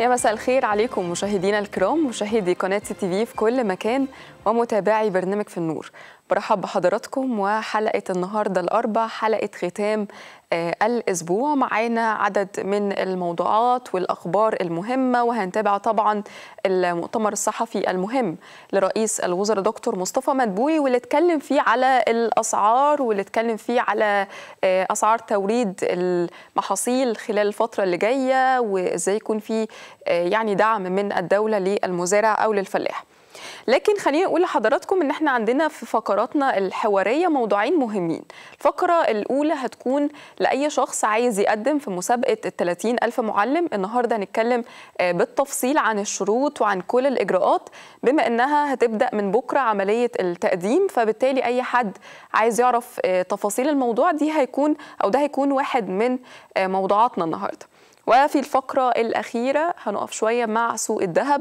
يا مساء الخير عليكم مشاهدينا الكرام مشاهدي قناة سي تي في في كل مكان ومتابعي برنامج في النور برحب بحضراتكم وحلقة النهاردة الأربع حلقة ختام آه الأسبوع معانا عدد من الموضوعات والأخبار المهمة وهنتابع طبعا المؤتمر الصحفي المهم لرئيس الوزراء دكتور مصطفى مدبولي واللي اتكلم فيه على الأسعار واللي اتكلم فيه على آه أسعار توريد المحاصيل خلال الفترة اللي جاية وإزاي يكون في آه يعني دعم من الدولة للمزارع أو للفلاح لكن خلينا نقول لحضراتكم ان احنا عندنا في فقراتنا الحواريه موضوعين مهمين الفقره الاولى هتكون لاي شخص عايز يقدم في مسابقه ال 30 الف معلم النهارده هنتكلم بالتفصيل عن الشروط وعن كل الاجراءات بما انها هتبدا من بكره عمليه التقديم فبالتالي اي حد عايز يعرف تفاصيل الموضوع دي هيكون او ده هيكون واحد من موضوعاتنا النهارده وفي الفقرة الأخيرة هنقف شوية مع سوق الذهب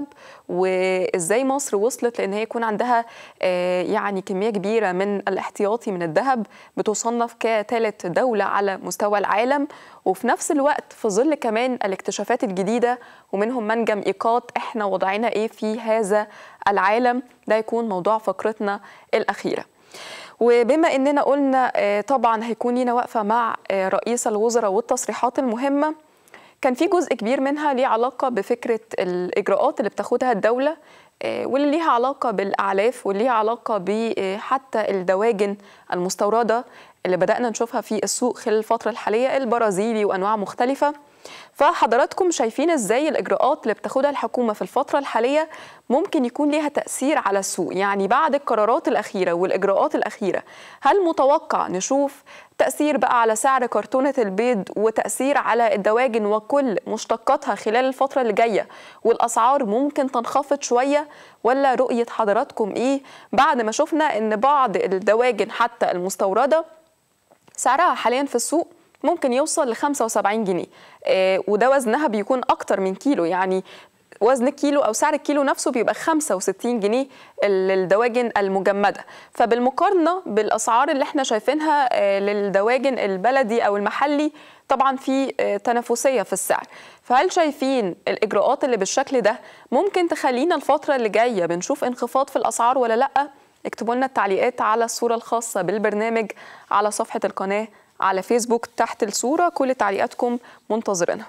وإزاي مصر وصلت لأن هي يكون عندها يعني كمية كبيرة من الاحتياطي من الذهب بتصنف كثالث دولة على مستوى العالم وفي نفس الوقت في ظل كمان الاكتشافات الجديدة ومنهم منجم إيقاط إحنا وضعنا إيه في هذا العالم ده يكون موضوع فقرتنا الأخيرة وبما اننا قلنا طبعا هيكون لينا وقفه مع رئيس الوزراء والتصريحات المهمه كان في جزء كبير منها ليه علاقة بفكرة الإجراءات اللي بتاخدها الدولة واللي ليها علاقة بالأعلاف واللي ليها علاقة بحتى الدواجن المستوردة اللي بدأنا نشوفها في السوق خلال الفترة الحالية البرازيلي وأنواع مختلفة فحضراتكم شايفين ازاي الاجراءات اللي بتاخدها الحكومه في الفتره الحاليه ممكن يكون ليها تاثير على السوق يعني بعد القرارات الاخيره والاجراءات الاخيره هل متوقع نشوف تاثير بقى على سعر كرتونه البيض وتاثير على الدواجن وكل مشتقاتها خلال الفتره اللي جايه والاسعار ممكن تنخفض شويه ولا رؤيه حضراتكم ايه بعد ما شفنا ان بعض الدواجن حتى المستورده سعرها حاليا في السوق ممكن يوصل ل 75 جنيه آه وده وزنها بيكون اكتر من كيلو يعني وزن الكيلو او سعر الكيلو نفسه بيبقى 65 جنيه للدواجن المجمده فبالمقارنه بالاسعار اللي احنا شايفينها آه للدواجن البلدي او المحلي طبعا في آه تنافسيه في السعر فهل شايفين الاجراءات اللي بالشكل ده ممكن تخلينا الفتره اللي جايه بنشوف انخفاض في الاسعار ولا لا اكتبوا لنا التعليقات على الصوره الخاصه بالبرنامج على صفحه القناه على فيسبوك تحت الصورة كل تعليقاتكم منتظرينها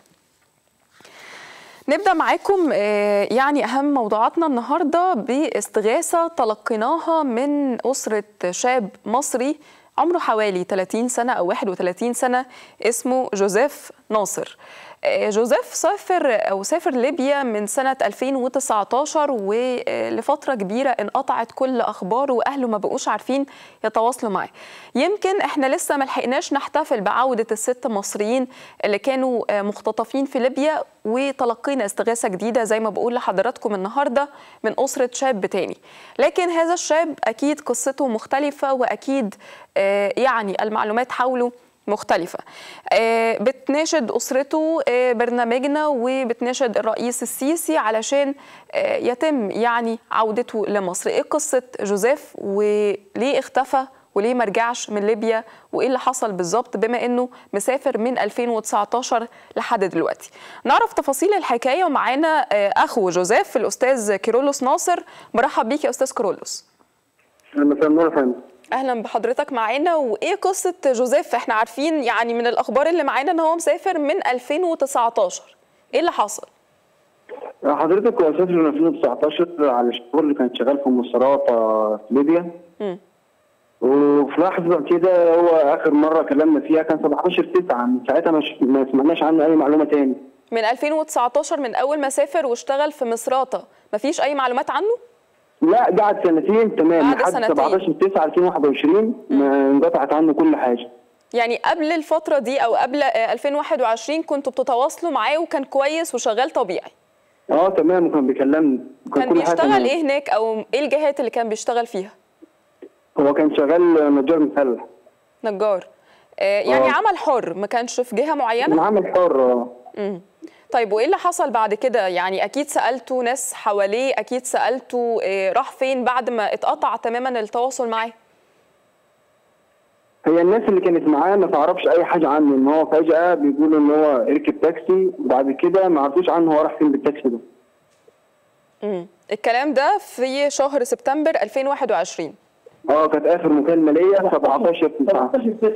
نبدأ معاكم يعني أهم موضوعاتنا النهاردة باستغاثة تلقيناها من أسرة شاب مصري عمره حوالي 30 سنة أو 31 سنة اسمه جوزيف ناصر جوزيف سافر او سافر ليبيا من سنه 2019 ولفتره كبيره انقطعت كل اخباره واهله ما بقوش عارفين يتواصلوا معاه يمكن احنا لسه ما لحقناش نحتفل بعوده الست مصريين اللي كانوا مختطفين في ليبيا وتلقينا استغاثه جديده زي ما بقول لحضراتكم النهارده من اسره شاب تاني لكن هذا الشاب اكيد قصته مختلفه واكيد يعني المعلومات حوله مختلفة بتناشد أسرته برنامجنا وبتناشد الرئيس السيسي علشان يتم يعني عودته لمصر إيه قصة جوزيف وليه اختفى وليه ما رجعش من ليبيا وايه اللي حصل بالظبط بما انه مسافر من 2019 لحد دلوقتي نعرف تفاصيل الحكايه ومعانا اخو جوزيف الاستاذ كيرولوس ناصر مرحب بيك يا استاذ كيرولوس مساء النور يا فندم اهلا بحضرتك معانا وايه قصه جوزيف احنا عارفين يعني من الاخبار اللي معانا ان هو مسافر من 2019 ايه اللي حصل حضرتك هو سافر من 2019 على الشهور اللي كان شغال في مصرات في ليبيا م. وفي لحظه كده هو اخر مره كلمنا فيها كان 17 9 من ساعتها ما سمعناش عنه اي معلومه تاني من 2019 من اول ما سافر واشتغل في مصراته مفيش اي معلومات عنه لا قعد سنتين تمام لحد 17 9 2021 انقطعت عنه كل حاجه يعني قبل الفتره دي او قبل 2021 كنتوا بتتواصلوا معاه وكان كويس وشغال طبيعي اه تمام وكان بيكلمني كان, كان بيشتغل ايه هناك او ايه الجهات اللي كان بيشتغل فيها هو كان شغال نجار مسلح نجار آه يعني أوه. عمل حر ما كانش في جهه معينه عمل حر اه طيب وايه اللي حصل بعد كده يعني اكيد سالتوا ناس حواليه اكيد سالتوا إيه راح فين بعد ما اتقطع تماما التواصل معاه هي الناس اللي كانت معاه ما تعرفش اي حاجه عنه ان هو فجاه بيقولوا ان هو ركب تاكسي وبعد كده ما عرفوش عنه هو راح فين بالتاكسي ده امم الكلام ده في شهر سبتمبر 2021 اه كانت اخر مكالمه ليا 17 9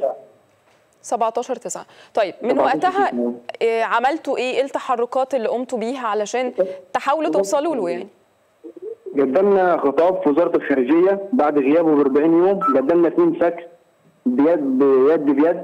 17 9 طيب من 17 وقتها تسعة. آه، عملتوا ايه ايه التحركات اللي قمتوا بيها علشان تحاولوا توصلوا له يعني قدمنا خطاب في وزاره الخارجيه بعد غيابه ب 40 يوم قدمنا اثنين فاكس بيد بيد بيد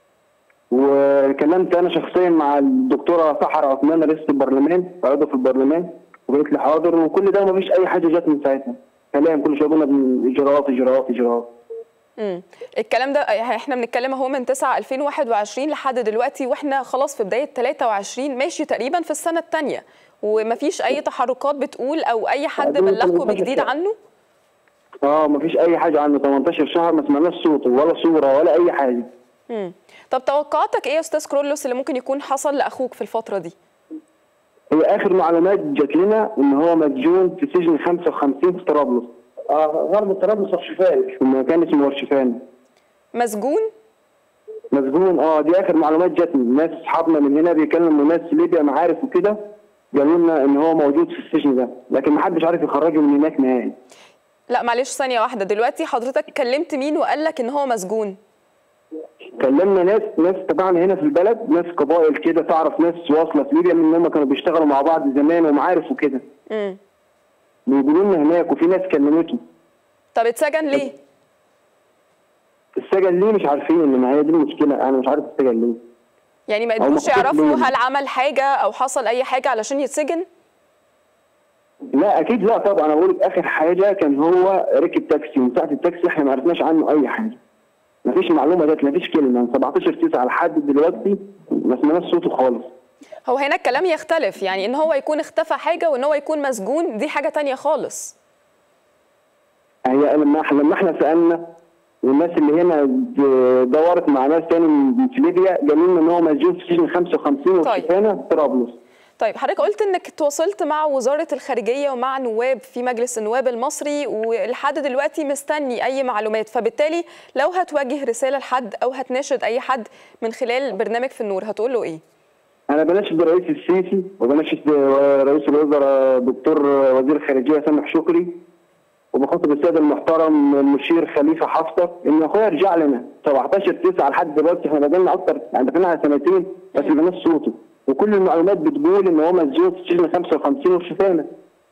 وكلمت انا شخصيا مع الدكتوره سحر عثمان رئيسه البرلمان عضو في البرلمان وقالت لي حاضر وكل ده مفيش اي حاجه جت من ساعتها كلام كل شويه قلنا بن- اجراءات اجراءات اجراءات امم الكلام ده احنا بنتكلم اهو من 9 2021 لحد دلوقتي واحنا خلاص في بدايه 23 ماشي تقريبا في السنه الثانيه ومفيش اي تحركات بتقول او اي حد أدينا بلغكم 18 بجديد شهر. عنه اه مفيش اي حاجه عنه 18 شهر ما سمعناش صوته ولا صوره ولا اي حاجه امم طب توقعاتك ايه يا استاذ كرولوس اللي ممكن يكون حصل لاخوك في الفتره دي هي اخر معلومات جات لنا ان هو مسجون في سجن 55 في طرابلس اه غرب طرابلس ورشفان في مكان اسمه ورشفان مسجون مسجون اه دي اخر معلومات جاتني ناس اصحابنا من هنا بيكلموا ناس في ليبيا معارف وكده قالوا لنا ان هو موجود في السجن ده لكن ما حدش عارف يخرجه من هناك نهائي لا معلش ثانيه واحده دلوقتي حضرتك كلمت مين وقال لك ان هو مسجون كلمنا ناس ناس تبعنا هنا في البلد ناس قبائل كده تعرف ناس واصله في ليبيا من هم كانوا بيشتغلوا مع بعض زمان ومعارف وكده امم بيقولوا لنا هناك وفي ناس كلمته طب اتسجن ليه السجن ليه مش عارفين ما هي دي المشكله انا مش عارف السجن ليه يعني ما أو قدروش محطوط يعرفوا ليه؟ هل عمل حاجه او حصل اي حاجه علشان يتسجن لا اكيد لا طبعا انا بقول لك اخر حاجه كان هو ركب تاكسي من ساعه التاكسي احنا ما عرفناش عنه اي حاجه مفيش معلومه جت مفيش كلمه من 17 9 لحد دلوقتي ما سمعناش صوته خالص هو هنا الكلام يختلف يعني ان هو يكون اختفى حاجه وان هو يكون مسجون دي حاجه تانية خالص هي لما احنا لما احنا سالنا والناس اللي هنا د- دورت مع ناس تاني من في ليبيا قالوا لنا ان هو مسجون في سجن 55 طيب. وشفانا في طرابلس طيب حضرتك قلت انك تواصلت مع وزاره الخارجيه ومع نواب في مجلس النواب المصري ولحد دلوقتي مستني اي معلومات فبالتالي لو هتوجه رساله لحد او هتناشد اي حد من خلال برنامج في النور هتقول له ايه انا بناشد رئيس السيسي وبناشد رئيس الوزراء دكتور وزير الخارجيه سامح شكري وبخاطب السيد المحترم المشير خليفه حفتر ان اخويا يرجع لنا 17 9 لحد دلوقتي احنا بقالنا اكتر يعني داخلين على سنتين بس ما بقناش صوته وكل المعلومات بتقول ان هو مسجون في سجن 55 وشفانا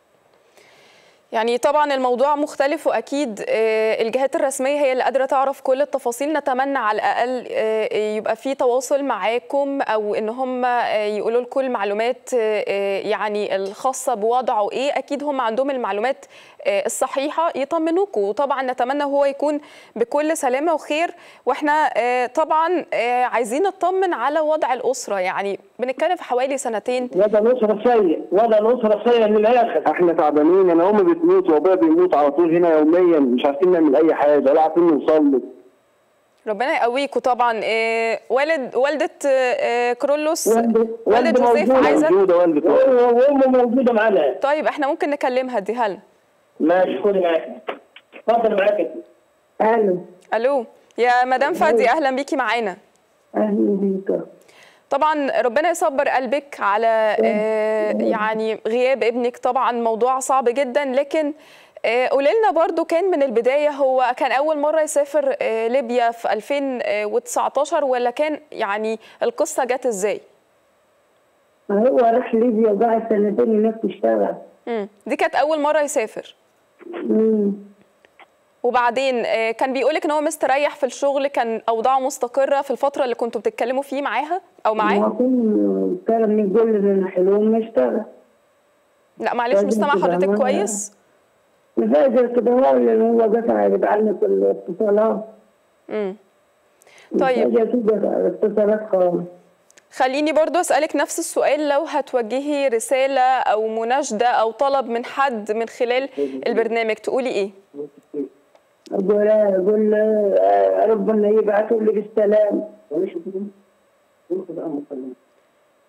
يعني طبعا الموضوع مختلف واكيد آه، الجهات الرسميه هي اللي قادره تعرف كل التفاصيل نتمنى على الاقل آه، يبقى في تواصل معاكم او ان هم آه، يقولوا لكم المعلومات آه، آه، يعني الخاصه بوضعه ايه اكيد هم عندهم المعلومات آه، الصحيحه يطمنوكم وطبعا نتمنى هو يكون بكل سلامه وخير واحنا آه، طبعا آه، عايزين نطمن على وضع الاسره يعني بنتكلم في حوالي سنتين وضع الأسرة سيء وضع الأسرة سيء للآخر احنا تعبانين انا امي بتموت وابويا بيموت على طول هنا يوميا مش عارفين نعمل اي حاجه ولا عارفين نوصل ربنا يقويكوا طبعا إيه والد والدة إيه كرولوس والد- والد والد جوزيف موجود. عايزة موجوده والدته وأمه موجودة معانا طيب احنا ممكن نكلمها دي هل ماشي خدي معاك اتفضل معاك الو الو يا مدام فادي اهلا بيكي معانا اهلا بيك طبعا ربنا يصبر قلبك على آه، يعني غياب ابنك طبعا موضوع صعب جدا لكن آه، قولي لنا برضو كان من البداية هو كان أول مرة يسافر آه، ليبيا في 2019 ولا كان يعني القصة جت ازاي؟ هو راح ليبيا وقعد سنتين هناك تشتغل مم. دي كانت أول مرة يسافر مم. وبعدين آه، كان بيقولك ان هو مستريح في الشغل كان اوضاعه مستقره في الفتره اللي كنتوا بتتكلموا فيه معاها او معاه ما كان كان يقول لنا حلوهم نشتغل لا معلش مش لازم سامعه تبقى حضرتك معاها. كويس نفاجر كده هو لان هو قطع يتعلق الاتصالات امم طيب فجأة كده الاتصالات خالص خليني برضو اسالك نفس السؤال لو هتوجهي رساله او مناشده او طلب من حد من خلال البرنامج تقولي ايه اقول اقول آه، ربنا يبعثه لي بالسلام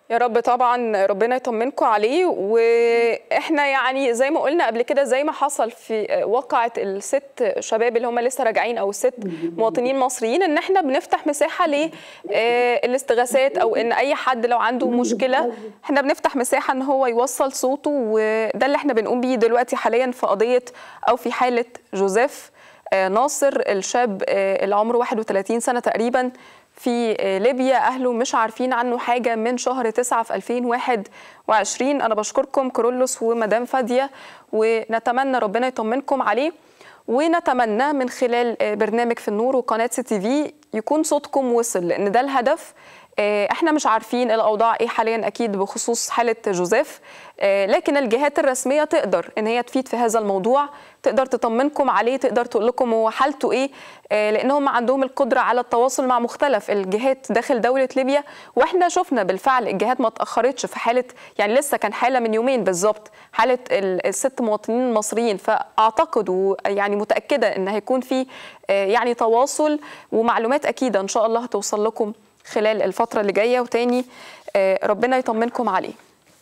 يا رب طبعا ربنا يطمنكم عليه واحنا يعني زي ما قلنا قبل كده زي ما حصل في واقعة الست شباب اللي هم لسه راجعين او الست مواطنين مصريين ان احنا بنفتح مساحة للاستغاثات او ان اي حد لو عنده مشكلة احنا بنفتح مساحة ان هو يوصل صوته وده اللي احنا بنقوم بيه دلوقتي حاليا في قضية او في حالة جوزيف ناصر الشاب اللي عمره 31 سنة تقريبا في ليبيا أهله مش عارفين عنه حاجة من شهر 9 في 2021 أنا بشكركم كرولوس ومدام فادية ونتمنى ربنا يطمنكم عليه ونتمنى من خلال برنامج في النور وقناة سي تي في يكون صوتكم وصل لأن ده الهدف احنا مش عارفين الاوضاع ايه حاليا اكيد بخصوص حاله جوزيف لكن الجهات الرسميه تقدر ان هي تفيد في هذا الموضوع تقدر تطمنكم عليه تقدر تقول لكم هو حالته ايه لان هم عندهم القدره على التواصل مع مختلف الجهات داخل دوله ليبيا واحنا شفنا بالفعل الجهات ما تاخرتش في حاله يعني لسه كان حاله من يومين بالظبط حاله الست مواطنين المصريين فاعتقد ويعني متاكده ان هيكون في يعني تواصل ومعلومات اكيده ان شاء الله هتوصل لكم خلال الفترة اللي جاية وتاني ربنا يطمنكم عليه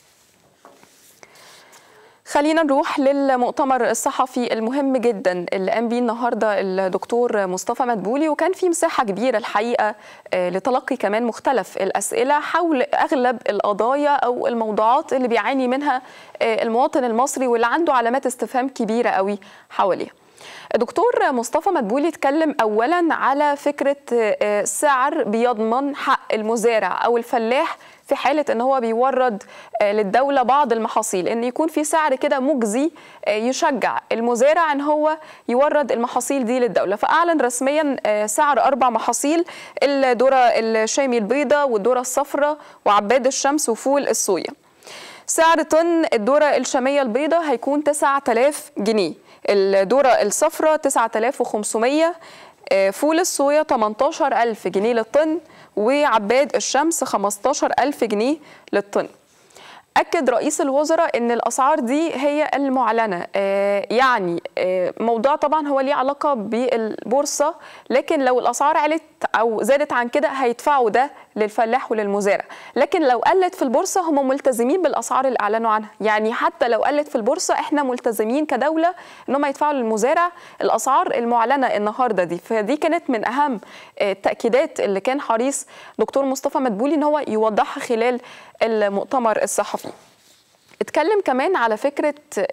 خلينا نروح للمؤتمر الصحفي المهم جدا اللي قام بيه النهارده الدكتور مصطفى مدبولي وكان في مساحه كبيره الحقيقه لتلقي كمان مختلف الاسئله حول اغلب القضايا او الموضوعات اللي بيعاني منها المواطن المصري واللي عنده علامات استفهام كبيره قوي حواليها. الدكتور مصطفى مدبولي اتكلم اولا على فكره سعر بيضمن حق المزارع او الفلاح في حاله ان هو بيورد للدوله بعض المحاصيل ان يكون في سعر كده مجزي يشجع المزارع ان هو يورد المحاصيل دي للدوله فاعلن رسميا سعر اربع محاصيل الذره الشامي البيضاء والذره الصفراء وعباد الشمس وفول الصويا سعر طن الذره الشاميه البيضاء هيكون 9000 جنيه الذره الصفراء 9500 فول الصويا 18000 جنيه للطن وعباد الشمس 15000 جنيه للطن أكد رئيس الوزراء أن الأسعار دي هي المعلنة يعني موضوع طبعا هو ليه علاقة بالبورصة لكن لو الأسعار علت أو زادت عن كده هيدفعوا ده للفلاح وللمزارع لكن لو قلت في البورصة هم ملتزمين بالأسعار اللي أعلنوا عنها يعني حتى لو قلت في البورصة إحنا ملتزمين كدولة إن هم يدفعوا للمزارع الأسعار المعلنة النهاردة دي فدي كانت من أهم التأكيدات اللي كان حريص دكتور مصطفى مدبولي إن هو يوضحها خلال المؤتمر الصحفي اتكلم كمان على فكرة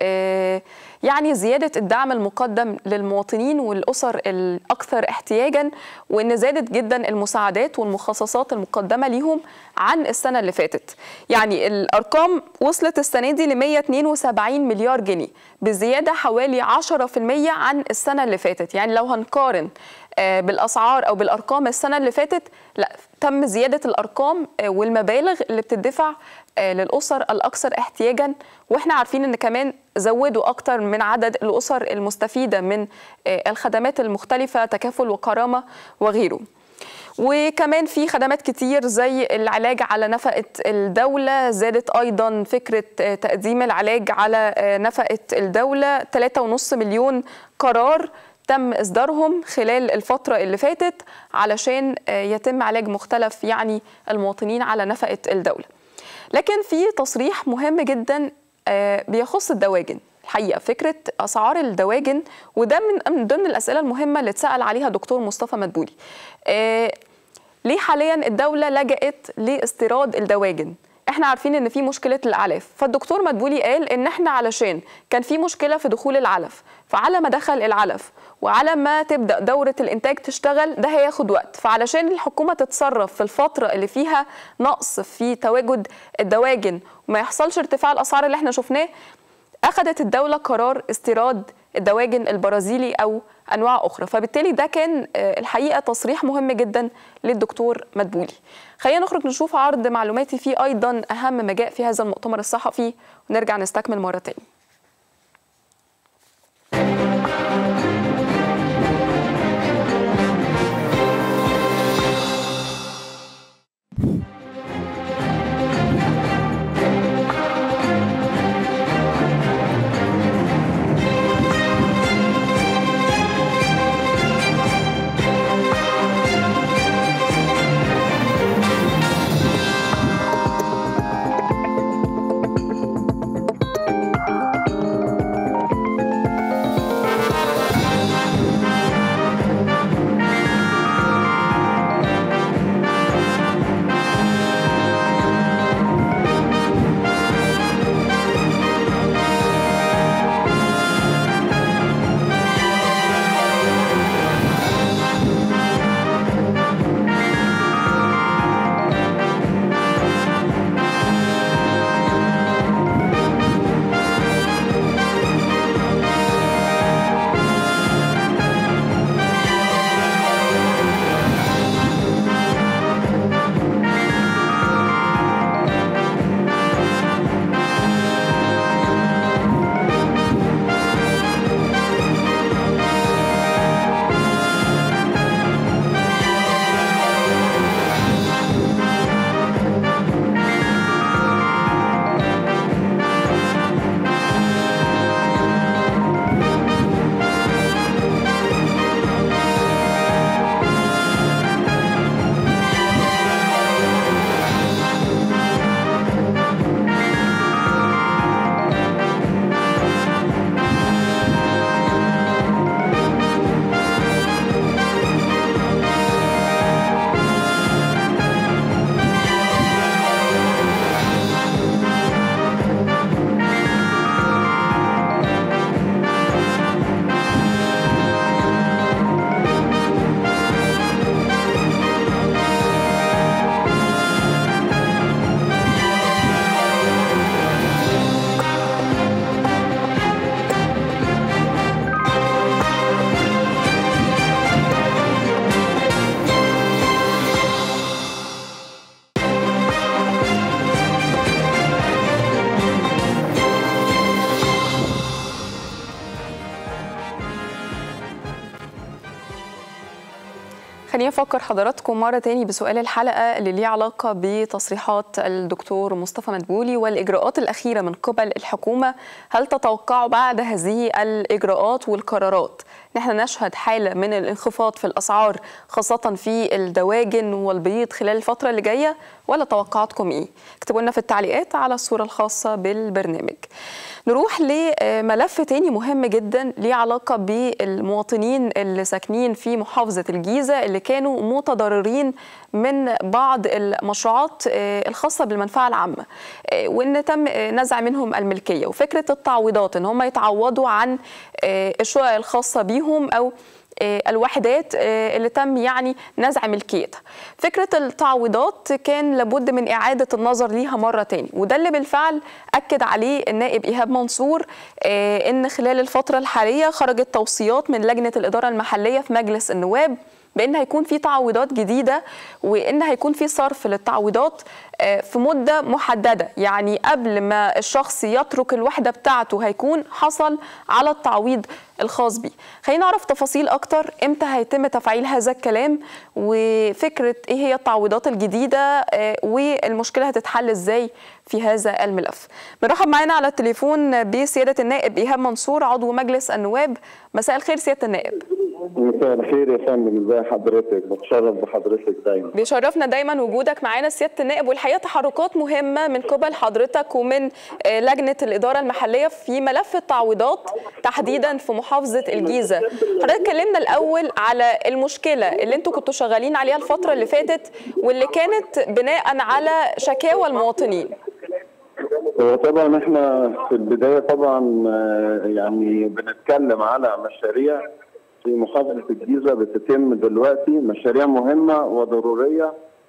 يعني زيادة الدعم المقدم للمواطنين والأسر الأكثر احتياجا وإن زادت جدا المساعدات والمخصصات المقدمة ليهم عن السنة اللي فاتت يعني الأرقام وصلت السنة دي ل 172 مليار جنيه بزيادة حوالي 10% عن السنة اللي فاتت يعني لو هنقارن بالاسعار او بالارقام السنه اللي فاتت لا تم زياده الارقام والمبالغ اللي بتدفع للاسر الاكثر احتياجا واحنا عارفين ان كمان زودوا اكتر من عدد الاسر المستفيده من الخدمات المختلفه تكافل وكرامه وغيره وكمان في خدمات كتير زي العلاج على نفقة الدولة زادت أيضا فكرة تقديم العلاج على نفقة الدولة 3.5 مليون قرار تم إصدارهم خلال الفترة اللي فاتت علشان يتم علاج مختلف يعني المواطنين على نفقة الدولة لكن في تصريح مهم جدا بيخص الدواجن الحقيقه فكره اسعار الدواجن وده من ضمن الاسئله المهمه اللي اتسال عليها دكتور مصطفى مدبولي آه ليه حاليا الدوله لجأت لاستيراد الدواجن احنا عارفين ان في مشكله الاعلاف فالدكتور مدبولي قال ان احنا علشان كان في مشكله في دخول العلف فعلى ما دخل العلف وعلى ما تبدا دوره الانتاج تشتغل ده هياخد وقت فعلشان الحكومه تتصرف في الفتره اللي فيها نقص في تواجد الدواجن وما يحصلش ارتفاع الاسعار اللي احنا شفناه اخذت الدوله قرار استيراد الدواجن البرازيلي او انواع اخرى فبالتالي ده كان الحقيقه تصريح مهم جدا للدكتور مدبولي خلينا نخرج نشوف عرض معلوماتي فيه ايضا اهم ما جاء في هذا المؤتمر الصحفي ونرجع نستكمل مره تاني خليني افكر حضراتكم مره تاني بسؤال الحلقه اللي ليه علاقه بتصريحات الدكتور مصطفى مدبولي والاجراءات الاخيره من قبل الحكومه هل تتوقعوا بعد هذه الاجراءات والقرارات نحن نشهد حاله من الانخفاض في الاسعار خاصه في الدواجن والبيض خلال الفتره اللي جايه ولا توقعاتكم ايه اكتبوا لنا في التعليقات على الصوره الخاصه بالبرنامج نروح لملف تاني مهم جدا ليه علاقة بالمواطنين اللي ساكنين في محافظة الجيزة اللي كانوا متضررين من بعض المشروعات الخاصة بالمنفعة العامة وإن تم نزع منهم الملكية وفكرة التعويضات إن هم يتعوضوا عن الشقق الخاصة بيهم أو الوحدات اللي تم يعني نزع ملكيتها فكرة التعويضات كان لابد من إعادة النظر ليها مرة تاني وده اللي بالفعل أكد عليه النائب إيهاب منصور إن خلال الفترة الحالية خرجت توصيات من لجنة الإدارة المحلية في مجلس النواب بان هيكون في تعويضات جديده وان هيكون في صرف للتعويضات في مده محدده يعني قبل ما الشخص يترك الوحده بتاعته هيكون حصل على التعويض الخاص بيه خلينا نعرف تفاصيل اكتر امتى هيتم تفعيل هذا الكلام وفكره ايه هي التعويضات الجديده والمشكله هتتحل ازاي في هذا الملف بنرحب معانا على التليفون بسياده النائب ايهاب منصور عضو مجلس النواب مساء الخير سياده النائب مساء الخير يا فندم ازي حضرتك بتشرف بحضرتك دايما بيشرفنا دايما وجودك معانا سياده النائب والحقيقه تحركات مهمه من قبل حضرتك ومن لجنه الاداره المحليه في ملف التعويضات تحديدا في محافظه الجيزه حضرتك كلمنا الاول على المشكله اللي انتوا كنتوا شغالين عليها الفتره اللي فاتت واللي كانت بناء على شكاوى المواطنين هو طبعا احنا في البدايه طبعا يعني بنتكلم على مشاريع في محافظة الجيزة بتتم دلوقتي مشاريع مهمة وضرورية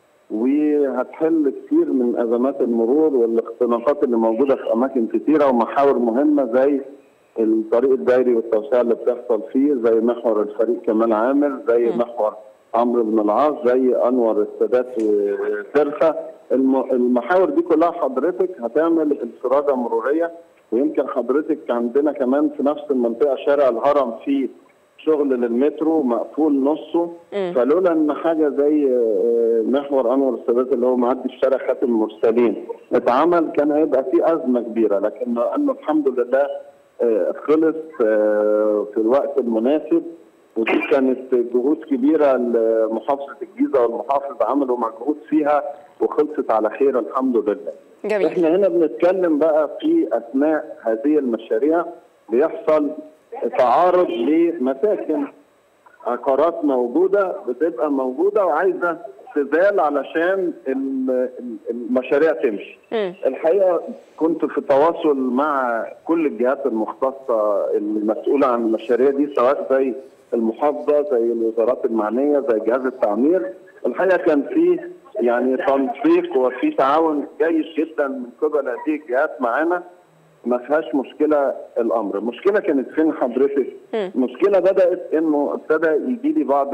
وهتحل كتير من أزمات المرور والاختناقات اللي موجودة في أماكن كتيرة ومحاور مهمة زي الطريق الدائري والتوسعة اللي بتحصل فيه زي محور الفريق كمال عامر زي محور عمرو بن العاص زي أنور السادات وترفة المحاور دي كلها حضرتك هتعمل انفرادة مرورية ويمكن حضرتك عندنا كمان في نفس المنطقة شارع الهرم في شغل للمترو مقفول نصه فلولا ان حاجه زي محور انور السادات اللي هو معدي في شارع خاتم المرسلين اتعمل كان هيبقى في ازمه كبيره لكن لانه الحمد لله خلص في الوقت المناسب ودي كانت جهود كبيره لمحافظه الجيزه والمحافظ عملوا مجهود فيها وخلصت على خير الحمد لله. جميل. احنا هنا بنتكلم بقى في اثناء هذه المشاريع بيحصل تعارض لمساكن عقارات موجوده بتبقى موجوده وعايزه تزال علشان المشاريع تمشي. م. الحقيقه كنت في تواصل مع كل الجهات المختصه المسؤوله عن المشاريع دي سواء زي المحافظه زي الوزارات المعنيه زي جهاز التعمير. الحقيقه كان في يعني تنسيق وفي تعاون جيد جدا من قبل هذه الجهات معانا ما فيهاش مشكله الامر، المشكله كانت فين حضرتك؟ المشكله بدات انه ابتدى يجي لي بعض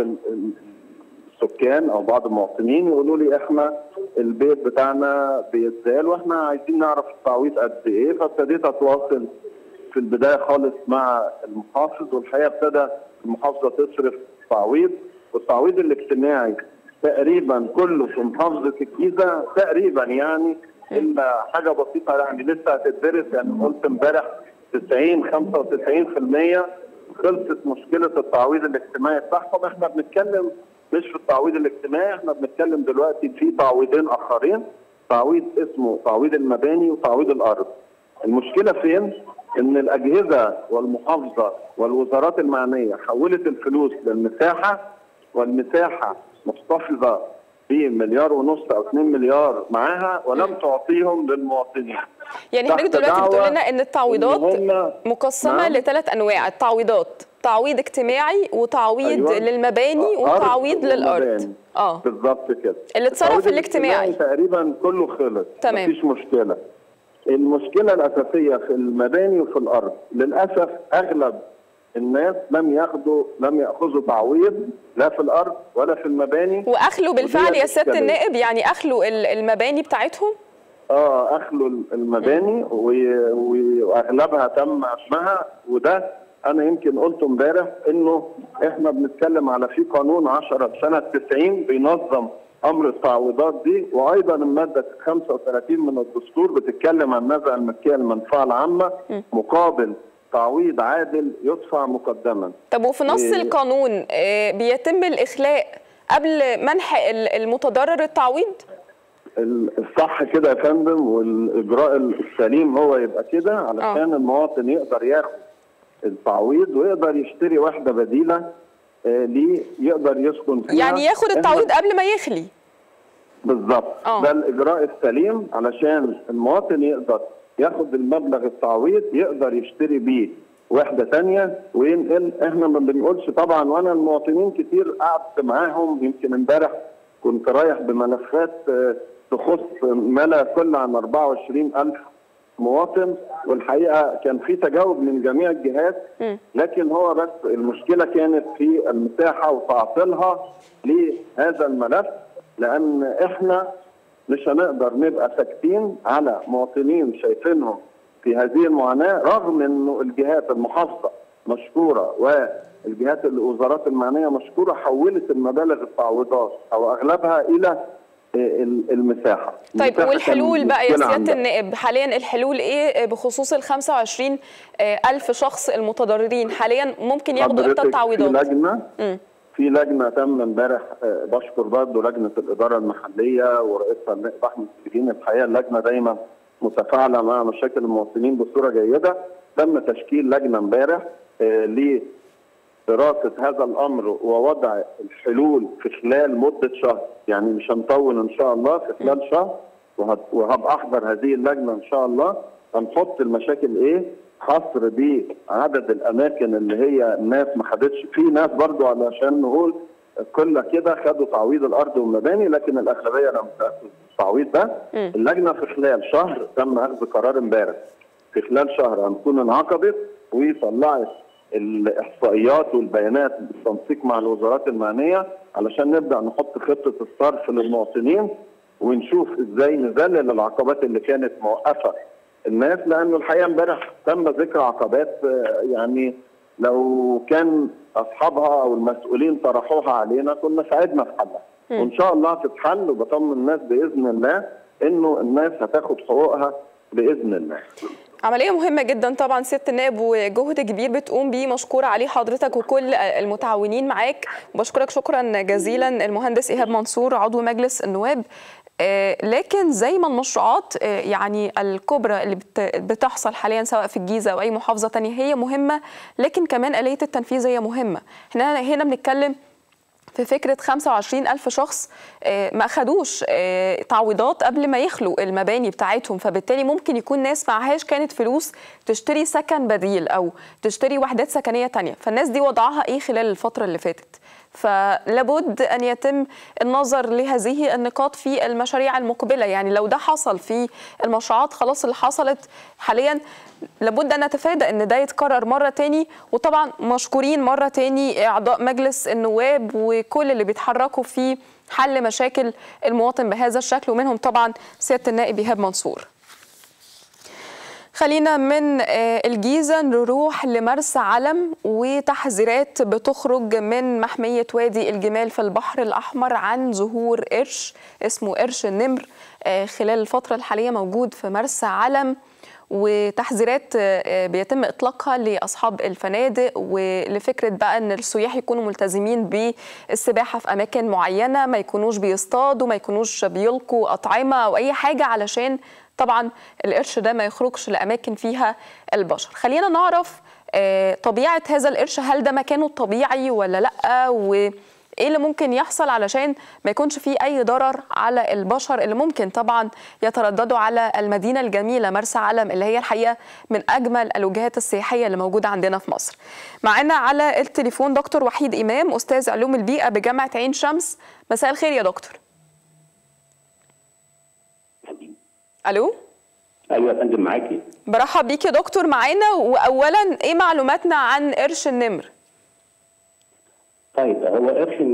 السكان او بعض المواطنين يقولوا لي احنا البيت بتاعنا بيتزال واحنا عايزين نعرف التعويض قد ايه فابتديت اتواصل في البدايه خالص مع المحافظ والحقيقه ابتدى المحافظه تصرف تعويض والتعويض الاجتماعي تقريبا كله في محافظه الجيزه تقريبا يعني الا حاجه بسيطه يعني لسه هتدرس يعني قلت امبارح 90 95% خلصت مشكله التعويض الاجتماعي بتاعهم احنا بنتكلم مش في التعويض الاجتماعي احنا بنتكلم دلوقتي في تعويضين اخرين تعويض اسمه تعويض المباني وتعويض الارض. المشكله فين؟ ان الاجهزه والمحافظه والوزارات المعنيه حولت الفلوس للمساحه والمساحه محتفظه بمليار ونص او 2 مليار معاها ولم تعطيهم للمواطنين. يعني حضرتك دلوقتي بتقول لنا ان التعويضات مقسمه نعم. لثلاث انواع، التعويضات تعويض اجتماعي وتعويض أيوة. للمباني وتعويض للارض. اه بالظبط كده. اللي اتصرف الاجتماعي تقريبا كله خلص تمام مفيش مشكله. المشكله الاساسيه في المباني وفي الارض، للاسف اغلب الناس لم ياخدوا لم ياخذوا تعويض لا في الارض ولا في المباني واخلوا بالفعل يا سياده النائب يعني اخلوا المباني بتاعتهم اه اخلوا المباني واغلبها تم اسمها وده انا يمكن قلت امبارح انه احنا بنتكلم على في قانون 10 سنه 90 بينظم امر التعويضات دي وايضا الماده 35 من الدستور بتتكلم عن نزع الملكيه المنفعه العامه مقابل تعويض عادل يدفع مقدما طب وفي نص إيه. القانون آه، بيتم الإخلاء قبل منح ال- المتضرر التعويض؟ الصح كده يا فندم والاجراء السليم هو يبقى كده علشان آه. المواطن يقدر ياخد التعويض ويقدر يشتري وحده بديله آه، ليه يقدر يسكن فيها يعني ياخد إحنا- التعويض قبل ما يخلي بالظبط آه. ده الاجراء السليم علشان المواطن يقدر ياخد المبلغ التعويض يقدر يشتري بيه وحده تانية وينقل احنا ما بنقولش طبعا وانا المواطنين كتير قعدت معاهم يمكن امبارح كنت رايح بملفات آه، تخص ما لا يقل عن 24 ألف مواطن والحقيقه كان في تجاوب من جميع الجهات لكن هو بس المشكله كانت في المساحه وتعطيلها لهذا الملف لان احنا مش هنقدر نبقى ساكتين على مواطنين شايفينهم في هذه المعاناه رغم انه الجهات المحافظه مشكوره والجهات الوزارات المعنيه مشكوره حولت المبالغ التعويضات او اغلبها الى ال- المساحه طيب المساحة والحلول كان بقى يا مشكلة سيادة عندها. النائب حاليا الحلول ايه بخصوص ال 25 آه، ألف شخص المتضررين حاليا ممكن ياخدوا امتى حضرتك في التعويضات؟ لجنه مم. في لجنه تم امبارح آه، بشكر برضه لجنه الاداره المحليه ورئيسها النائب احمد سجين الحقيقه اللجنه دايما متفاعله مع مشاكل المواطنين بصوره جيده تم تشكيل لجنه امبارح آه، لدراسه هذا الامر ووضع الحلول في خلال مده شهر يعني مش هنطول ان شاء الله في خلال شهر وهت- وهبقى احضر هذه اللجنه ان شاء الله هنحط المشاكل ايه حصر بعدد الاماكن اللي هي الناس ما خدتش في ناس برضو علشان نقول كل كده خدوا تعويض الارض والمباني لكن الاغلبيه لم تاخذ التعويض ده اللجنه في خلال شهر تم اخذ قرار امبارح في خلال شهر هنكون انعقدت وطلعت الاحصائيات والبيانات بالتنسيق مع الوزارات المعنيه علشان نبدا نحط خطه الصرف للمواطنين ونشوف ازاي نذلل العقبات اللي كانت موقفه الناس لانه الحقيقه امبارح تم ذكر عقبات آه، يعني لو كان اصحابها او المسؤولين طرحوها علينا كنا ساعدنا في حلها وان شاء الله تتحل وبطمن الناس باذن الله انه الناس هتاخد حقوقها باذن الله عملية مهمة جدا طبعا سيادة النائب وجهد كبير بتقوم بيه مشكور عليه حضرتك وكل المتعاونين معاك بشكرك شكرا جزيلا المهندس إيهاب منصور عضو مجلس النواب آه، لكن زي ما المشروعات آه، يعني الكبرى اللي بت- بتحصل حاليا سواء في الجيزة أو أي محافظة تانية هي مهمة لكن كمان آلية التنفيذ هي مهمة احنا هنا بنتكلم في فكرة 25 ألف شخص آه، ما أخدوش آه، تعويضات قبل ما يخلوا المباني بتاعتهم فبالتالي ممكن يكون ناس معهاش كانت فلوس تشتري سكن بديل أو تشتري وحدات سكنية تانية فالناس دي وضعها إيه خلال الفترة اللي فاتت فلابد أن يتم النظر لهذه النقاط في المشاريع المقبلة يعني لو ده حصل في المشروعات خلاص اللي حصلت حاليا لابد أن نتفادى أن ده يتكرر مرة تاني وطبعا مشكورين مرة تاني أعضاء مجلس النواب وكل اللي بيتحركوا في حل مشاكل المواطن بهذا الشكل ومنهم طبعا سيادة النائب إيهاب منصور خلينا من آه، الجيزة نروح لمرسى علم وتحذيرات بتخرج من محمية وادي الجمال في البحر الأحمر عن ظهور قرش اسمه قرش النمر آه، خلال الفترة الحالية موجود في مرسى علم وتحذيرات آه، بيتم اطلاقها لاصحاب الفنادق ولفكره بقى ان السياح يكونوا ملتزمين بالسباحه في اماكن معينه ما يكونوش بيصطادوا ما يكونوش بيلقوا اطعمه او اي حاجه علشان طبعا القرش ده ما يخرجش لاماكن فيها البشر خلينا نعرف آه، طبيعه هذا القرش هل ده مكانه الطبيعي ولا لا و ايه اللي ممكن يحصل علشان ما يكونش فيه اي ضرر على البشر اللي ممكن طبعا يترددوا على المدينه الجميله مرسى علم اللي هي الحقيقه من اجمل الوجهات السياحيه اللي موجوده عندنا في مصر. معانا على التليفون دكتور وحيد امام استاذ علوم البيئه بجامعه عين شمس. مساء الخير يا دكتور. الو ايوه يا فندم معاكي برحب بيك يا دكتور معانا واولا ايه معلوماتنا عن قرش النمر؟ طيب هو قرش النمر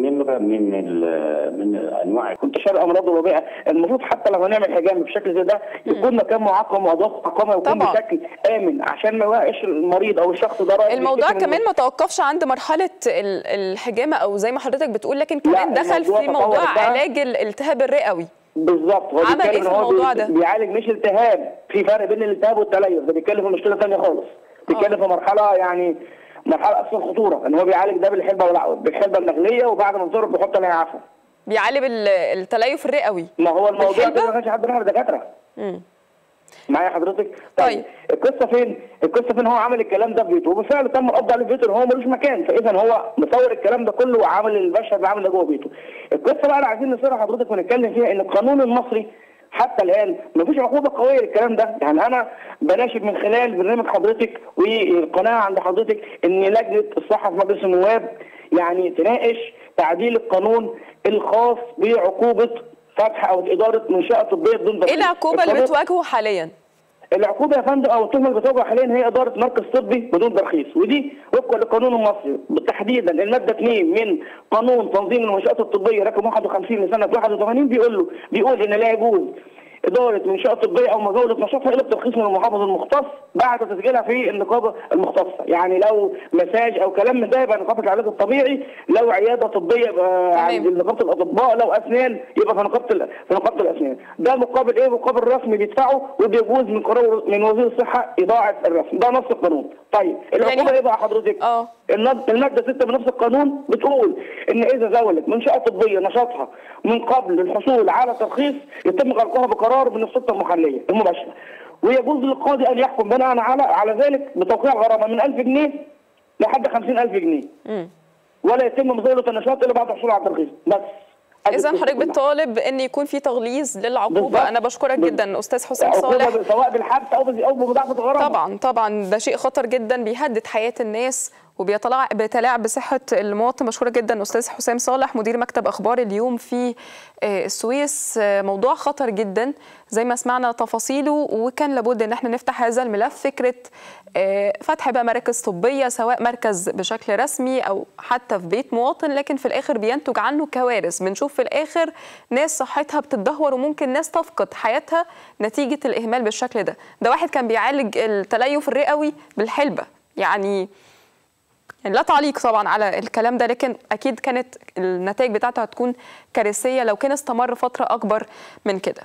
نمره من ال- من انواع انتشار امراض وباء المفروض حتى لو هنعمل حجام بشكل زي ده يكون مكان معقم واضاف اقامه يكون طبعا. بشكل امن عشان ما يوقعش المريض او الشخص ده رايح الموضوع بيشتكي من- كمان ما توقفش عند مرحله ال- الحجامه او زي ما حضرتك بتقول لكن كمان لا، دخل الموضوع في موضوع تطور بقى. علاج الالتهاب الرئوي بالظبط هو عمل بيتكلم إيه في إن هو الموضوع بي- ده؟ بيعالج مش التهاب في فرق بين الالتهاب والتليف ده بيتكلم في مشكله ثانيه خالص بيتكلم في مرحله يعني مرحله اكثر خطوره ان هو بيعالج ده بالحلبه والع- بالحلبه النغليه وبعد ما تضرب بيحط عليها عفن بيعالج ال- التليف الرئوي ما هو الموضوع بالحلبة؟ ده ما كانش حد منها دكاتره مم. معايا حضرتك طيب. القصه فين القصه فين هو عمل الكلام ده في بيته وبالفعل تم القبض عليه في بيته ان هو ملوش مكان فاذا هو مصور الكلام ده كله وعامل المشهد اللي عامل ده جوه بيته القصه بقى اللي عايزين نصيرها حضرتك ونتكلم فيها ان القانون المصري حتى الان مفيش عقوبه قويه للكلام ده يعني انا بناشد من خلال برنامج حضرتك والقناه عند حضرتك ان لجنه الصحه في مجلس النواب يعني تناقش تعديل القانون الخاص بعقوبه فتح او اداره منشاه طبيه بدون ايه ترخيص. العقوبه اللي القانون- بتواجهه حاليا العقوبه يا فندم او التهمه اللي بتواجه حاليا هي اداره مركز طبي بدون ترخيص ودي وفقا للقانون المصري تحديدا الماده 2 من قانون تنظيم المنشات الطبيه رقم 51 لسنه 81 بيقول له بيقول ان لا يجوز اداره منشاه طبيه او مزاوله نشاطها الا بترخيص من المحافظ المختص بعد تسجيلها في النقابه المختصه يعني لو مساج او كلام من ده يبقى نقابه العلاج الطبيعي لو عياده طبيه يبقى تمام. عند نقابه الاطباء لو اسنان يبقى في نقابه ال- في نقابه الاسنان ده مقابل ايه مقابل رسمي بيدفعه وبيجوز من قرار من وزير الصحه اضاعه الرسم ده نص القانون طيب العقوبه يعني- ايه بقى حضرتك اه. النض- الماده 6 من نفس القانون بتقول ان اذا زاولت منشاه طبيه نشاطها من قبل الحصول على ترخيص يتم غلقها بقرار من السلطه المحليه المباشره ويجوز للقاضي ان يحكم بناء على على ذلك بتوقيع غرامه من 1000 جنيه لحد 50000 جنيه مم. ولا يتم مزاوله النشاط الا بعد الحصول على الترخيص بس أدي اذا القصة حضرتك كلها. بتطالب ان يكون في تغليظ للعقوبه بالظبط. انا بشكرك بال- جدا استاذ حسام عقوبة صالح سواء بالحبس او بز- او بمضاعفه الغرامه طبعا طبعا ده شيء خطر جدا بيهدد حياه الناس وبيتلاعب بيتلاعب بصحه المواطن مشكوره جدا استاذ حسام صالح مدير مكتب اخبار اليوم في آه، السويس آه، موضوع خطر جدا زي ما سمعنا تفاصيله وكان لابد ان احنا نفتح هذا الملف فكره آه، فتح بقى مراكز طبيه سواء مركز بشكل رسمي او حتى في بيت مواطن لكن في الاخر بينتج عنه كوارث بنشوف في الاخر ناس صحتها بتتدهور وممكن ناس تفقد حياتها نتيجه الاهمال بالشكل ده ده واحد كان بيعالج التليف الرئوي بالحلبه يعني يعني لا تعليق طبعا على الكلام ده لكن اكيد كانت النتائج بتاعته هتكون كارثيه لو كان استمر فتره اكبر من كده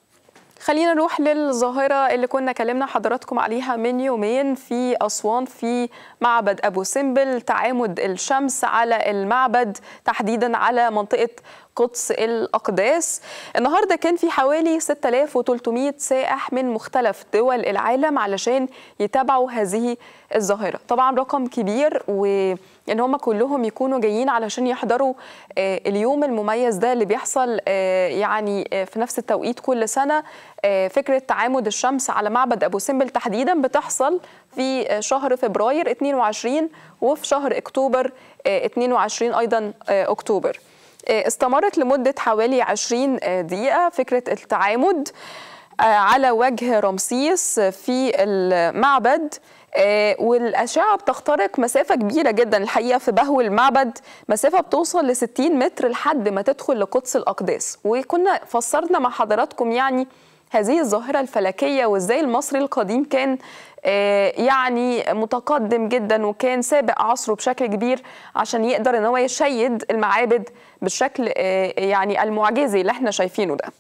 خلينا نروح للظاهرة اللي كنا كلمنا حضراتكم عليها من يومين في أسوان في معبد أبو سمبل تعامد الشمس على المعبد تحديدا على منطقة قدس الأقداس النهاردة كان في حوالي 6300 سائح من مختلف دول العالم علشان يتابعوا هذه الظاهرة طبعا رقم كبير وإن هم كلهم يكونوا جايين علشان يحضروا آه، اليوم المميز ده اللي بيحصل آه، يعني آه، في نفس التوقيت كل سنة آه، فكرة تعامد الشمس على معبد أبو سمبل تحديدا بتحصل في آه، شهر فبراير 22 وفي شهر أكتوبر آه، 22 أيضا آه، أكتوبر آه، استمرت لمدة حوالي 20 آه، دقيقة فكرة التعامد آه، على وجه رمسيس في المعبد آه، والأشعة بتخترق مسافة كبيرة جدا الحقيقة في بهو المعبد مسافة بتوصل ل 60 متر لحد ما تدخل لقدس الأقداس وكنا فسرنا مع حضراتكم يعني هذه الظاهرة الفلكية وازاي المصري القديم كان آه، يعني متقدم جدا وكان سابق عصره بشكل كبير عشان يقدر ان هو يشيد المعابد بالشكل آه، يعني المعجزي اللي احنا شايفينه ده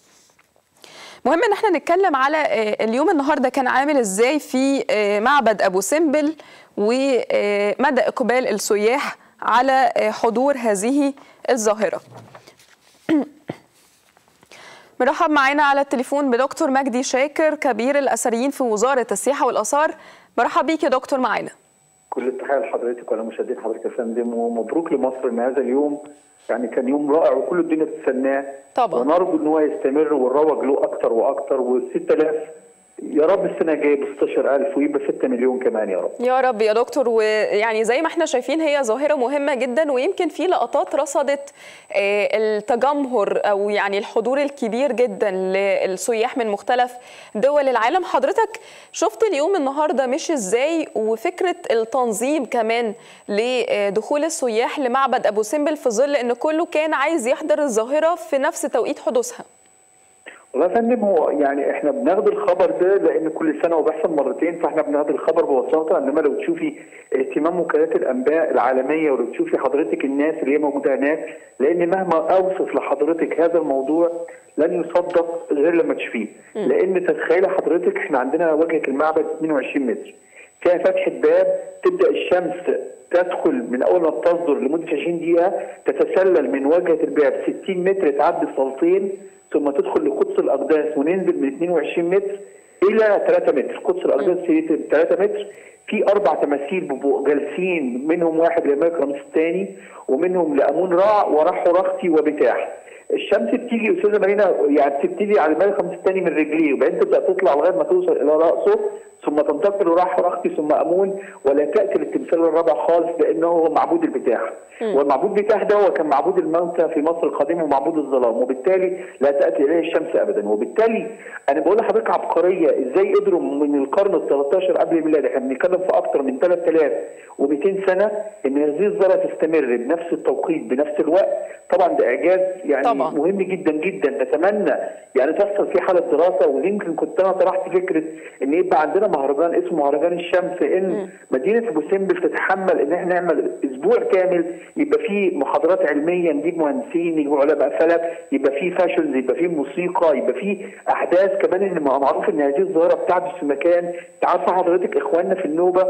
مهم ان احنا نتكلم على آه، اليوم النهارده كان عامل ازاي في آه، معبد ابو سمبل ومدى اقبال السياح على آه، حضور هذه الظاهره مرحب معانا على التليفون بدكتور مجدي شاكر كبير الاثريين في وزاره السياحه والاثار مرحب بيك يا دكتور معانا كل التحيه لحضرتك ولا مشاهدين حضرتك يا فندم ومبروك لمصر ان هذا اليوم يعني كان يوم رائع وكل الدنيا بتستناه طبعا. ونرجو ان هو يستمر ونروج له اكتر واكتر وال 6000 يا رب السنه الجايه ب 16000 ويبقى 6 مليون كمان يا رب يا رب يا دكتور ويعني زي ما احنا شايفين هي ظاهره مهمه جدا ويمكن في لقطات رصدت آه، التجمهر او يعني الحضور الكبير جدا للسياح من مختلف دول العالم حضرتك شفت اليوم النهارده مشي ازاي وفكره التنظيم كمان لدخول السياح لمعبد ابو سمبل في ظل ان كله كان عايز يحضر الظاهره في نفس توقيت حدوثها والله يا فندم هو يعني احنا بناخد الخبر ده لان كل سنه هو بيحصل مرتين فاحنا بناخد الخبر ببساطه انما لو تشوفي اهتمام وكالات الانباء العالميه ولو تشوفي حضرتك الناس اللي هي موجوده هناك لان مهما اوصف لحضرتك هذا الموضوع لن يصدق غير لما تشوفيه لان تتخيلي حضرتك احنا عندنا واجهه المعبد 22 متر فيها فتحه باب تبدا الشمس تدخل من اول ما بتصدر لمده 20 دقيقه تتسلل من واجهه الباب 60 متر تعدي الصالتين ثم تدخل لقدس الاقداس وننزل من 22 متر الى 3 متر، قدس الاقداس هي 3 متر في اربع تماثيل بيبقوا جالسين منهم واحد لملك رمسيس الثاني ومنهم لامون رع ورح رختي وبتاح. الشمس بتيجي يا استاذه مارينا يعني بتبتدي على الملك رمسيس الثاني من رجليه وبعدين تبدا تطلع لغايه ما توصل الى راسه ثم تنتقل راح رختي ثم امون ولا تاتي للتمثال الرابع خالص لانه هو معبود البتاح والمعبود بتاح ده هو كان معبود الموتى في مصر القديمه ومعبود الظلام وبالتالي لا تاتي اليه الشمس ابدا وبالتالي انا بقول لحضرتك عبقريه ازاي قدروا من القرن ال 13 قبل الميلاد احنا بنتكلم في اكثر من 3200 سنه ان هذه الذره تستمر بنفس التوقيت بنفس الوقت طبعا ده اعجاز يعني طبعاً. مهم جدا جدا نتمنى يعني تحصل فيه حاله دراسه ويمكن كنت انا طرحت فكره ان يبقى عندنا مهرجان اسمه مهرجان الشمس ان مدينه ابو سمبل تتحمل ان احنا نعمل اسبوع كامل يبقى فيه محاضرات علميه نجيب مهندسين نجيب علماء فلك يبقى فيه فاشنز يبقى فيه موسيقى يبقى فيه احداث كمان ان معروف ان هذه الظاهره بتحدث في مكان تعرف حضرتك اخواننا في النوبه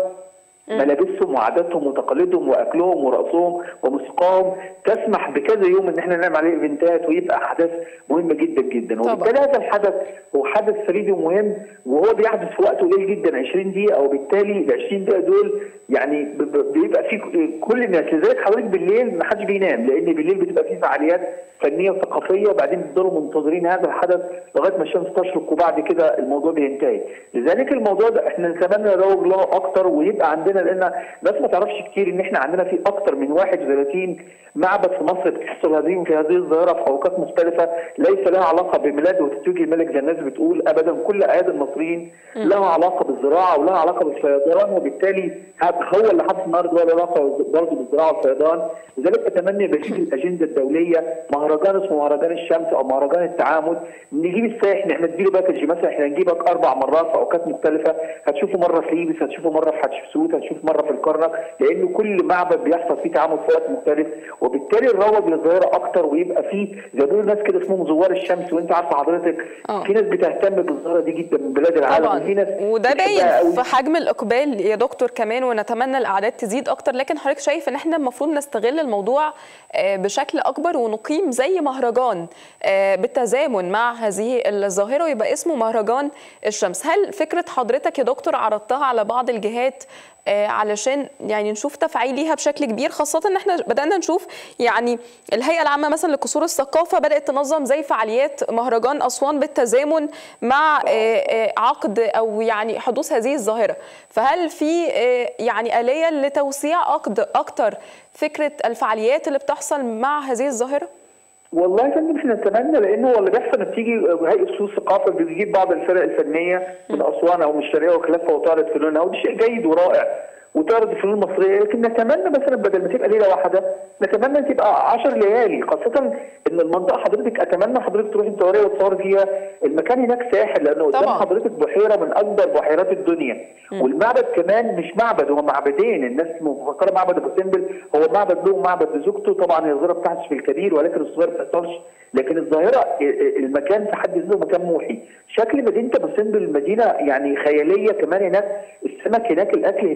ملابسهم وعاداتهم وتقاليدهم واكلهم ورقصهم وموسيقاهم تسمح بكذا يوم ان احنا نعمل عليه ايفنتات ويبقى احداث مهمه جدا جدا طبعا. وبالتالي هذا الحدث هو حدث فريد ومهم وهو بيحدث في وقت قليل جدا 20 دقيقه وبالتالي ال 20 دقيقه دول يعني ب- ب- بيبقى في كل الناس لذلك حضرتك بالليل ما حدش بينام لان بالليل بتبقى في فعاليات فنيه وثقافيه وبعدين بيفضلوا منتظرين هذا الحدث لغايه ما الشمس تشرق وبعد كده الموضوع بينتهي لذلك الموضوع ده احنا نتمنى نروج له اكتر ويبقى عندنا لان الناس ما تعرفش كتير ان احنا عندنا في اكتر من 31 معبد في مصر بتحصل هذه في هذه الظاهره في اوقات مختلفه ليس لها علاقه بميلاد وتتويج الملك زي الناس بتقول ابدا كل اعياد المصريين لها علاقه بالزراعه ولها علاقه بالفيضان وبالتالي هذا هو اللي حدث النهارده له علاقه برضه بالزراعه والفيضان لذلك اتمنى يبقى في الاجنده الدوليه مهرجان اسمه مهرجان الشمس او مهرجان التعامد نجيب السائح احنا نديله باكج مثلا احنا نجيبك اربع مرات في اوقات مختلفه هتشوفه مره في ليبس هتشوفه مره في حتشبسوت هتشوف مره في الكرنك لان كل معبد بيحصل فيه تعامد في وقت مختلف وبالتالي نروج للظاهره اكتر ويبقى فيه زي ما بيقولوا ناس كده اسمهم زوار الشمس وانت عارفه حضرتك آه. في ناس بتهتم بالظاهره دي جدا من بلاد العالم طبعا وفي ناس وده بتحبها قوي. باين في حجم الاقبال يا دكتور كمان ونتمنى الاعداد تزيد اكتر لكن حضرتك شايف ان احنا المفروض نستغل الموضوع آه، بشكل اكبر ونقيم زي مهرجان آه، بالتزامن مع هذه الظاهره ويبقى اسمه مهرجان الشمس هل فكره حضرتك يا دكتور عرضتها على بعض الجهات آه، علشان يعني نشوف تفعيل ليها بشكل كبير خاصة ان احنا بدأنا نشوف يعني الهيئة العامة مثلا لقصور الثقافة بدأت تنظم زي فعاليات مهرجان أسوان بالتزامن مع آه، آه، عقد أو يعني حدوث هذه الظاهرة فهل في آه، يعني آلية لتوسيع أكد- أكتر فكرة الفعاليات اللي بتحصل مع هذه الظاهرة؟ والله يا فندم احنا نتمنى لانه هو اللي بيحصل ان بتيجي هيئه سوق الثقافه بتجيب بعض الفرق الفنيه من اسوان او من الشرقيه وخلافها وتعرض فنونها وده شيء جيد ورائع وتعرض الفنون المصريه لكن نتمنى مثلا بدل ما تبقى ليله واحده نتمنى ان تبقى 10 ليالي خاصه ان المنطقه حضرتك اتمنى حضرتك تروح انت وريه وتصور فيها المكان هناك ساحل لانه قدام طبعاً. حضرتك بحيره من اكبر بحيرات الدنيا والمعبد كمان مش معبد هو معبدين الناس مفكره معبد ابو سمبل هو معبد له ومعبد لزوجته طبعا هي الظاهره بتحدث في الكبير ولكن الصغير ما بتحصلش لكن الظاهره المكان في حد ذاته مكان موحي شكل مدينه ابو سمبل مدينه يعني خياليه كمان هناك السمك هناك الاكل هناك يعني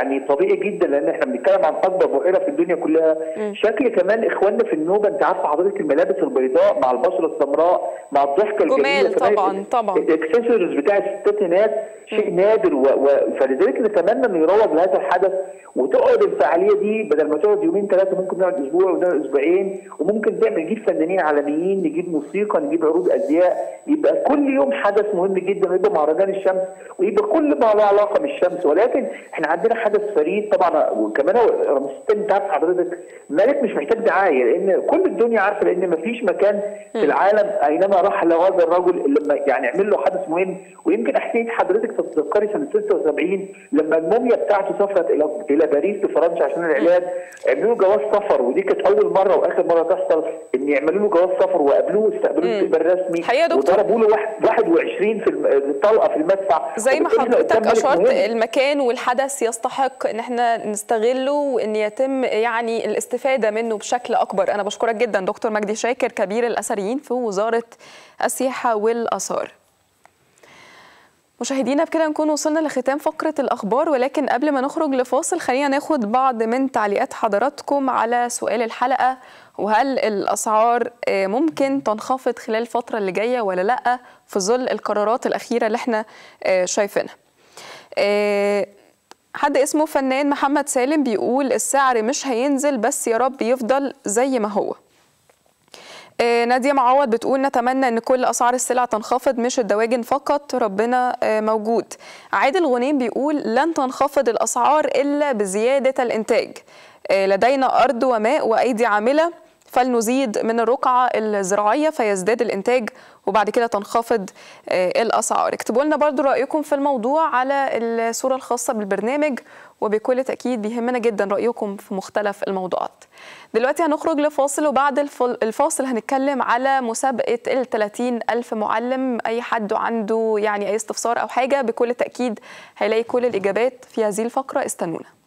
يعني طبيعي جدا لان احنا بنتكلم عن اكبر بحيره في الدنيا كلها شكل كمان اخواننا في النوبه انت عارفه حضرتك الملابس البيضاء مع البشره السمراء مع الضحكه الجميله جمال كمان طبعاً، طبعاً. الاكسسوارز بتاع الستات هناك شيء نادر و... و... فلذلك نتمنى انه يروج لهذا الحدث وتقعد الفعاليه دي بدل ما تقعد يومين ثلاثه ممكن نقعد اسبوع ونقعد اسبوعين وممكن تعمل نجيب فنانين عالميين نجيب موسيقى نجيب عروض ازياء يبقى كل يوم حدث مهم جدا ويبقى مهرجان الشمس ويبقى كل ما له علاقه بالشمس ولكن احنا عندنا حدث فريد طبعا وكمان هو رمسيس الثاني انت عارف حضرتك ملك مش محتاج دعايه لان كل الدنيا عارفه لان ما فيش مكان في العالم اينما راح له هذا الرجل لما يعني يعمل له حدث مهم ويمكن احكي حضرتك تتذكري سنه 76 لما الموميا بتاعته سافرت الى الى باريس في فرنسا عشان العلاج عملوا له جواز سفر ودي كانت اول مره واخر مره تحصل ان يعملوا له جواز سفر وقابلوه استقبلوه استقبال رسمي حقيقة يا دكتور. وضربوا له واحد- 21 في الم- الطلقه في المدفع زي ما وبالتالي إحنا حضرتك قدام ملك اشرت مهم. المكان والحدث يستحق ان احنا نستغله وان يتم يعني الاستفاده منه بشكل اكبر انا بشكرك جدا دكتور مجدي شاكر كبير الاثريين في وزاره السياحه والاثار مشاهدينا بكده نكون وصلنا لختام فقرة الأخبار ولكن قبل ما نخرج لفاصل خلينا ناخد بعض من تعليقات حضراتكم على سؤال الحلقة وهل الأسعار آه، ممكن تنخفض خلال الفترة اللي جاية ولا لأ في ظل القرارات الأخيرة اللي احنا آه، شايفينها آه، حد اسمه فنان محمد سالم بيقول السعر مش هينزل بس يا رب يفضل زي ما هو آه، نادية معوض بتقول نتمنى ان كل اسعار السلع تنخفض مش الدواجن فقط ربنا آه، موجود عادل غنيم بيقول لن تنخفض الاسعار الا بزيادة الانتاج آه، لدينا ارض وماء وايدي عاملة فلنزيد من الرقعة الزراعية فيزداد الإنتاج وبعد كده تنخفض آه، الأسعار اكتبوا لنا برضو رأيكم في الموضوع على الصورة الخاصة بالبرنامج وبكل تأكيد بيهمنا جدا رأيكم في مختلف الموضوعات دلوقتي هنخرج لفاصل وبعد الفل- الفاصل هنتكلم على مسابقة ال 30 ألف معلم أي حد عنده يعني أي استفسار أو حاجة بكل تأكيد هيلاقي كل الإجابات في هذه الفقرة استنونا